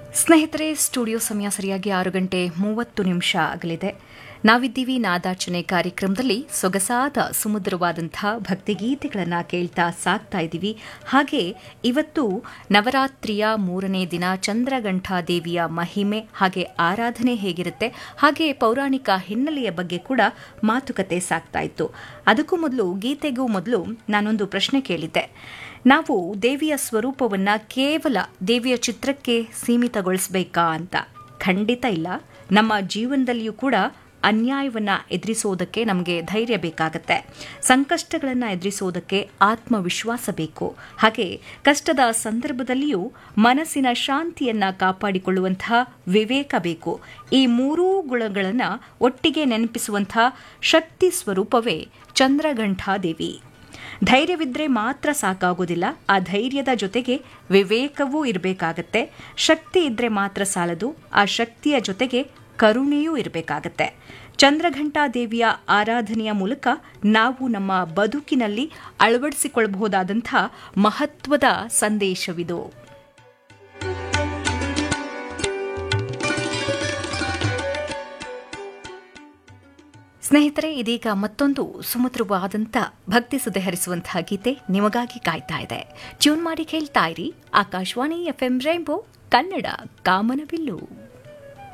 ಸ್ನೇಹಿತರೆ ಸ್ಟುಡಿಯೋ ಸಮಯ ಸರಿಯಾಗಿ ಆರು ಗಂಟೆ ಮೂವತ್ತು ನಿಮಿಷ ಆಗಲಿದೆ ನಾವಿದ್ದೀವಿ ನಾದಾರ್ಚನೆ ಕಾರ್ಯಕ್ರಮದಲ್ಲಿ ಸೊಗಸಾದ ಸುಮಧುರವಾದಂತಹ ಭಕ್ತಿಗೀತೆಗಳನ್ನು ಕೇಳ್ತಾ ಸಾಕ್ತಾ ಇದ್ದೀವಿ ಹಾಗೆ ಇವತ್ತು ನವರಾತ್ರಿಯ ಮೂರನೇ ದಿನ ಚಂದ್ರಗಂಠಾ ದೇವಿಯ ಮಹಿಮೆ ಹಾಗೆ ಆರಾಧನೆ ಹೇಗಿರುತ್ತೆ ಹಾಗೆ ಪೌರಾಣಿಕ ಹಿನ್ನೆಲೆಯ ಬಗ್ಗೆ ಕೂಡ ಮಾತುಕತೆ ಸಾಕ್ತಾ ಇತ್ತು ಅದಕ್ಕೂ ಮೊದಲು ಗೀತೆಗೂ ಮೊದಲು ನಾನೊಂದು ಪ್ರಶ್ನೆ ಕೇಳಿದ್ದೆ ನಾವು ದೇವಿಯ ಸ್ವರೂಪವನ್ನ ಕೇವಲ ದೇವಿಯ ಚಿತ್ರಕ್ಕೆ ಸೀಮಿತಗೊಳಿಸಬೇಕಾ ಅಂತ ಖಂಡಿತ ಇಲ್ಲ ನಮ್ಮ ಜೀವನದಲ್ಲಿಯೂ ಕೂಡ ಅನ್ಯಾಯವನ್ನ ಎದುರಿಸೋದಕ್ಕೆ ನಮಗೆ ಧೈರ್ಯ ಬೇಕಾಗತ್ತೆ ಸಂಕಷ್ಟಗಳನ್ನು ಎದುರಿಸೋದಕ್ಕೆ ಆತ್ಮವಿಶ್ವಾಸ ಬೇಕು ಹಾಗೆ ಕಷ್ಟದ ಸಂದರ್ಭದಲ್ಲಿಯೂ ಮನಸ್ಸಿನ ಶಾಂತಿಯನ್ನ ಕಾಪಾಡಿಕೊಳ್ಳುವಂತಹ ವಿವೇಕ ಬೇಕು ಈ ಮೂರೂ ಗುಣಗಳನ್ನು ಒಟ್ಟಿಗೆ ನೆನಪಿಸುವಂತಹ ಶಕ್ತಿ ಸ್ವರೂಪವೇ ಚಂದ್ರಗಂಠಾ ದೇವಿ ಧೈರ್ಯವಿದ್ರೆ ಮಾತ್ರ ಸಾಕಾಗೋದಿಲ್ಲ ಆ ಧೈರ್ಯದ ಜೊತೆಗೆ ವಿವೇಕವೂ ಇರಬೇಕಾಗತ್ತೆ ಶಕ್ತಿ ಇದ್ರೆ ಮಾತ್ರ ಸಾಲದು ಆ ಶಕ್ತಿಯ ಜೊತೆಗೆ ಕರುಣೆಯೂ ಇರಬೇಕಾಗತ್ತೆ ಚಂದ್ರಘಂಟಾ ದೇವಿಯ ಆರಾಧನೆಯ ಮೂಲಕ ನಾವು ನಮ್ಮ ಬದುಕಿನಲ್ಲಿ ಅಳವಡಿಸಿಕೊಳ್ಳಬಹುದಾದಂಥ ಮಹತ್ವದ ಸಂದೇಶವಿದು ಸ್ನೇಹಿತರೆ ಇದೀಗ ಮತ್ತೊಂದು ಸುಮಧುರವಾದಂಥ ಭಕ್ತಿ ಸುದೆ ಹರಿಸುವಂತಹ ಗೀತೆ ನಿಮಗಾಗಿ ಕಾಯ್ತಾ ಇದೆ ಟ್ಯೂನ್ ಮಾಡಿ ಕೇಳ್ತಾ ಇರಿ ಆಕಾಶವಾಣಿ ಎಫ್ಎಂ ರೈಂಬೋ ಕನ್ನಡ ಕಾಮನಬಿಲ್ಲು